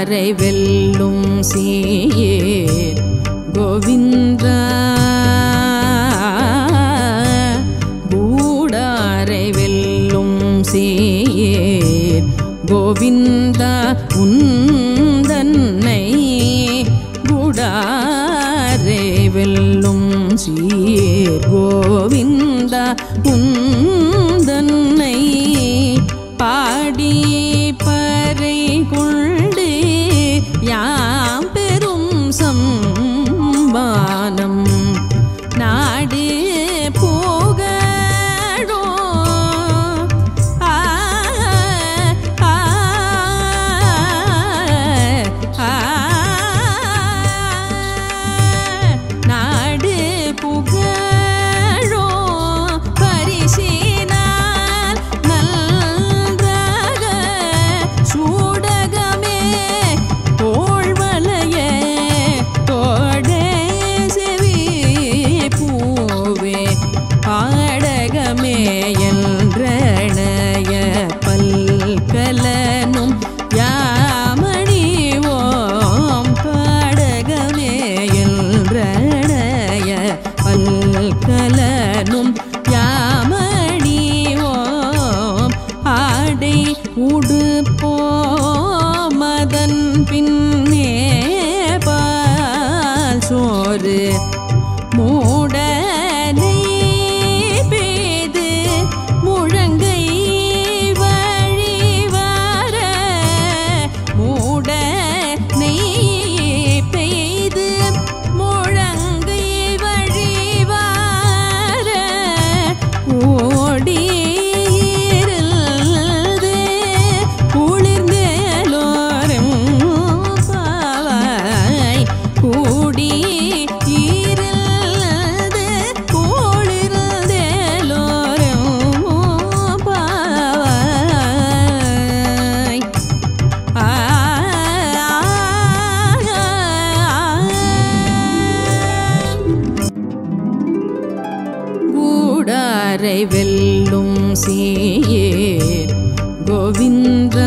கூடாரை வெல்லும் சீர் கோவிந்தா கூடாரை வெல்லும் சீர் கோவிந்தா உந்தன்னை கூடாரை வெல்லும் சீர் கோவிந்தா உந்தன்னை பாடி பறை கொண்டு யாம் பெரும் சம்பானம் நாடு போகடோ ஆ, ஆ, ஆ, நாடு புகழோ பரிசினால் நன்றாக சூடகமே தோள்வளைய தோடே செவி பூவே பாடகமே என்றணைய பல்கலனும் யாமணி ஓம் பாடகமே என்றணைய பல்கலனும் யாமணி ஓம் ஆடை உடுப்போ மதன் பின்னே பால் சோறு மூடனை பெய்து முழங்கை வழிவார மூடனை பெய்து முழங்கை வழிவார ஓடியிருந்து குளிர்ந்தேலோரும் பாவாய் கூடி இருந்து குளிர்ந்தேலோரும் பாவாய் ஆ கூடாரை வெல்லும் சீர் கோவிந்தா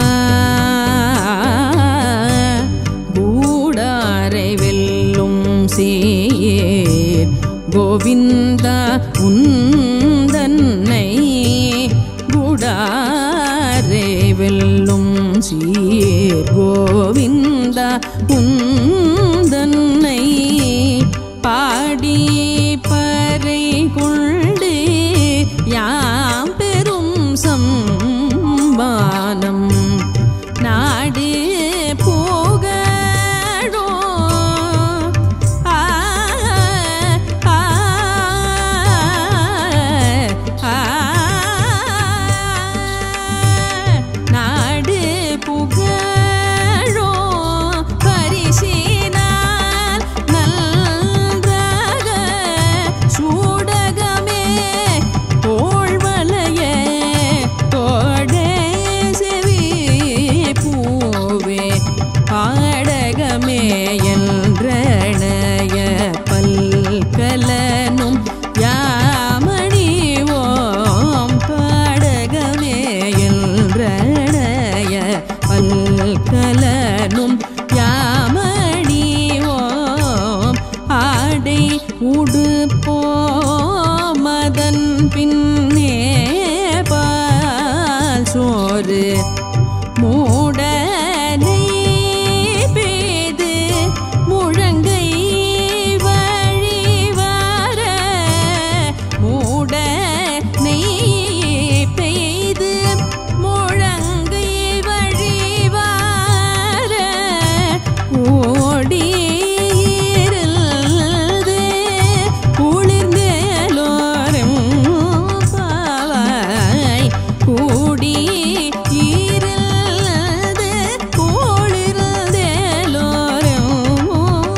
கூடாரை வெல்லும் சீர் கோவிந்தா உந்தன்னை கூடாரை வெல்லும் சீர் கோவிந்தா உந்தன்னை பாடி பறை கொண்டு யாம் பெரும் சம்பானம் நாடு போகடோ ஆ, ஆ, ஆ, நாடு புகழோ பரிசினால் நன்றாக சூடகமே தோள்வளைய தோடே செவி பூவே பாடகமே என்றணைய பல்கலனும் யாமணி ஓம் பாடகமே என்றணைய பல்கலனும் யாமணி ஓம் ஆடை உடுப்போ மதன் பின்னே பால் சோறு மூடனை பெய்து முழங்கை வழிவார மூடனை பெய்து முழங்கை வழிவார ஓடியிருந்து குளிர்ந்தேலோரும் பாவாய் கூடி இருந்து குளிர்ந்தேலோரும்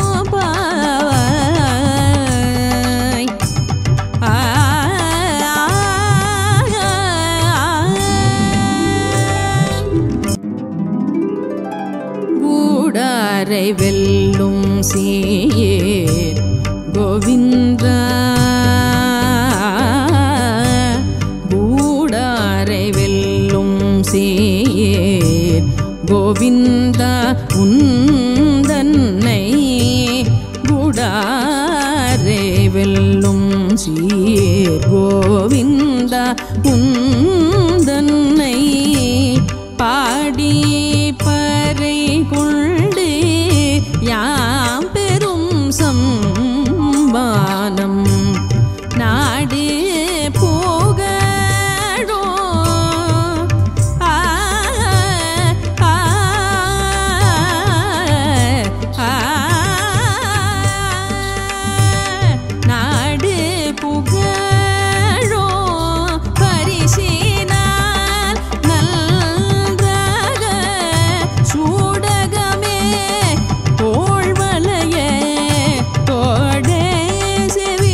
பாவாய் ஆ கூடாரை வெல்லும் சீர் கோவிந்தா கூடாரை வெல்லும் சீர் கோவிந்தா உந்தன்னை குடாரே வெல்லும் சீர் கோவிந்தா உந்தன்னை பாடி பறை கொண்டு யாம் பெரும் சம்பானம் நாடு போகடோ ஆ ஆ ஆ நாடு புகழோ பரிசினால் நன்றாக சூடகமே தோள்வளைய தோடே செவி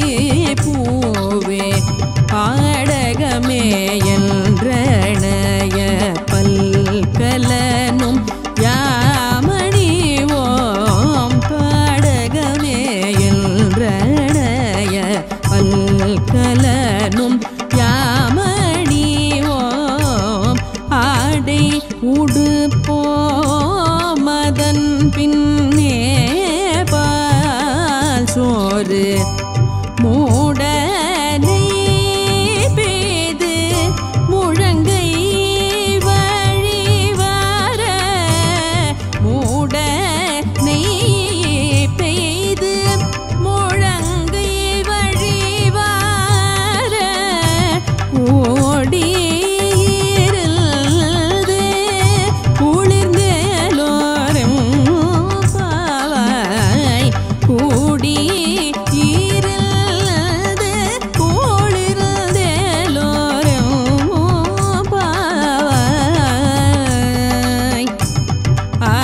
பூவே பாடகமே என்றணைய பல்கலனும் யாமணி ஓம் பாடகமே என்றணைய பல்கலனும் யாமணி ஓம் ஆடை உடுப்போமதன் பின்னே பால் சோறு மூடனை பெய்து முழங்கை வழிவார மூடனை பெய்து முழங்கை வழிவார ஓடியிருந்து குளிர்ந்தேலோரும் பாவாய் கூடி இருந்து குளிர்ந்தேலோரும் பாவாய் ஆ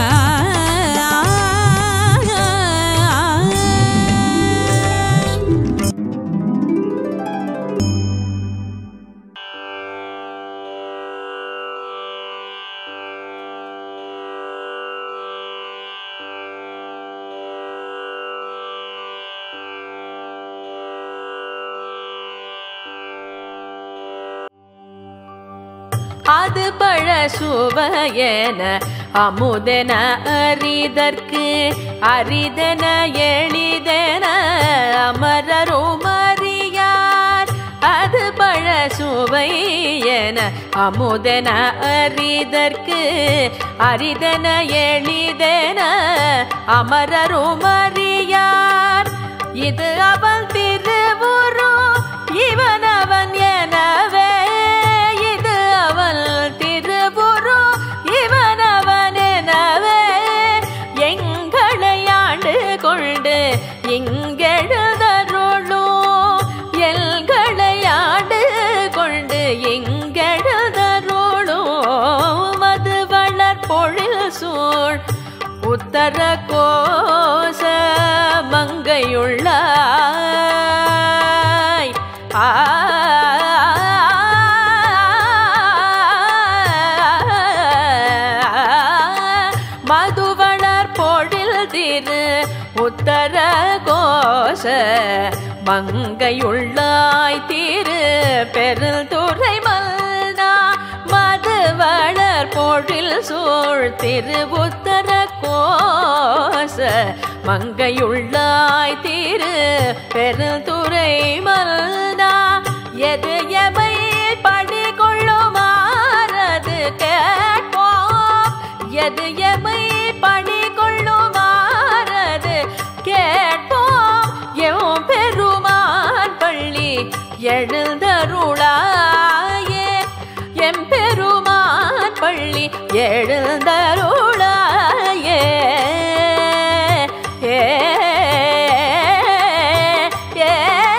அது பழ சுவையென அமுதென அரிதற்கு அரிதென எளிதென அமரரும் அறியார் அது பழ சுவையென அமுதென அரிதற்கு அரிதென எளிதென அமரரும் அறியார் இது அவன் திருவுரு இவன் அவன் எனவே இது அவள் திருவுரு இவன் அவன் எனவே எங்களை ஆண்டு கொண்டு இங்கெழுதருளும் எல்களை ஆண்டு கொண்டு இங்கெழுதருளும் மது வளர் பொழில் சூழ் உத்தர கோச மங்கையுள்ளாய் ஆ மதுவளர் பொழில் திரு உத்தர கோஷ மங்கையுள்ளாய் திரு பெருந்துறை மல்னா மதுவளர் பொழில் சூழ் திரு உத்தர கோச மங்கையுள்ளாய் திரு பெருந்துறை மல்னா எது எவை படி கொள்ளுமாறது கேட்போம் எது எவை படி கொள்ளுமாறது கேட்போம் எம் பெருமான் பள்ளி எழுந்தருளாயே எம் பெருமான் பள்ளி எழுந்தருளாயே ஏ ஏ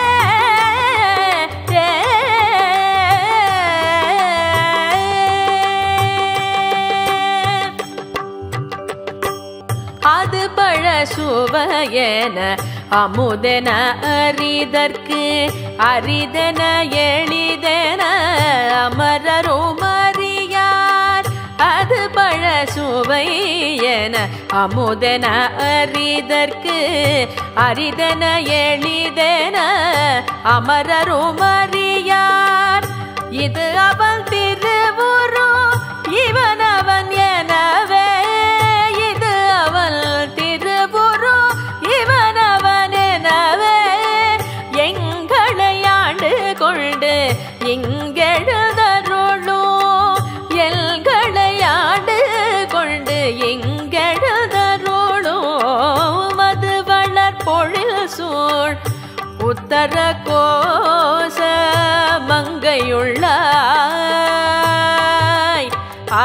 ஏ அது பழ சுவையென அமுதென அரிதற்கு அரிதென எளிதென அமரரும் அறியார் அது பழ சுவையென அமுதென அரிதற்கு அரிதென எளிதென அமரரும் அறியார் இது அவன் திருவுரு இவன் அவன் எனவே சூழ் உத்தர கோச மங்கையுள்ளாய் ஆ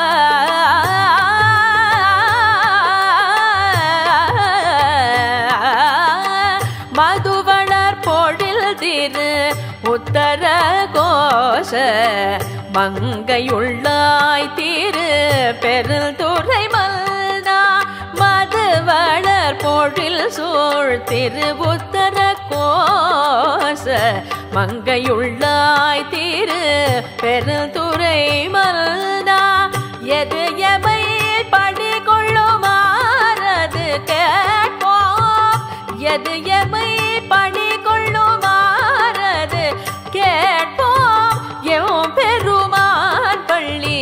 மதுவளர் பொழில் திரு உத்தர கோஷ மங்கையுள்ளாய் திரு பெருள் துறை மல்னா மதுவளர் பொழில் சூழ் திரு உத்தர கோஷ மங்கையுள்ளாய் திரு பெருள் துறை மல்னா எது எமை படி கொள்ளுமாறது கேட்போம் எது எமை பணி கொள்ளுமாறது கேட்போம் எம் பெருமான் பள்ளி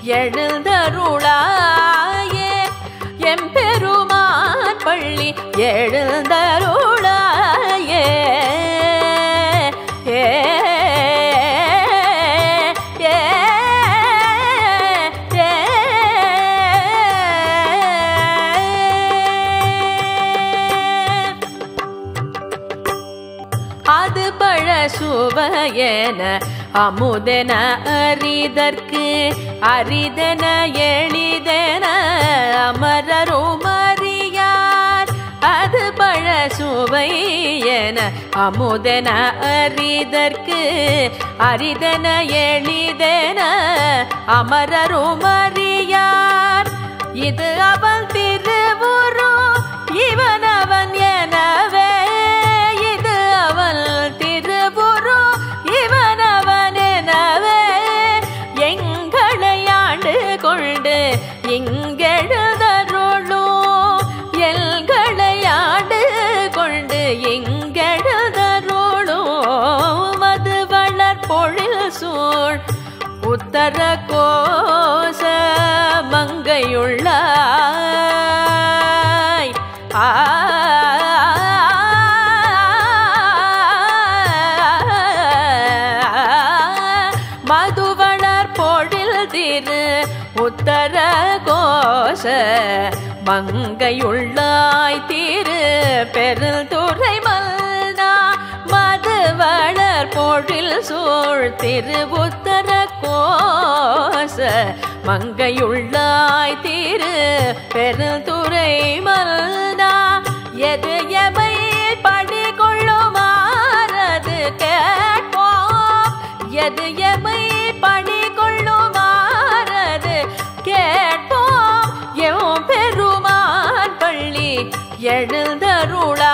எழுந்தருளாயே எம் பெருமான் பள்ளி எழுந்தருளாயே ஏ ஏ ஏ அது பழ சுவையென அமுதென அரிதற்கு அரிதென எளிதென அமரரும் அறியார் அது பழ சுவையென அமுதென அரிதற்கு அரிதென எளிதென அமரரும் அறியார் இது அவன் திருவுரு இவன் அவன் எனவே இது அவன் திருவுரு இவன் அவன் எனவே எங்களை ஆண்டு கொண்டு இங்கெழுதருளும் எல்களை ஆண்டு கொண்டு இங்கெழுதருளும் மது வளர் பொழில் சூழ் உத்தர கோச மங்கையுள்ளாய் ஆ மதுவளர் பொழில் திரு உத்தர கோஷ மங்கையுள்ளாய் திரு பெருள் துறை மல்னா மதுவளர் பொழில் சூழ் திரு உத்தர கோச மங்கையுள்ளாய் திரு பெருந்துறை மல்னா எது எமை படி கொள்ளுமாறது கேட்போம் எது எமை படி கொள்ளுமாறது கேட்போம் எம் பெருமான் பள்ளி எழுந்தருள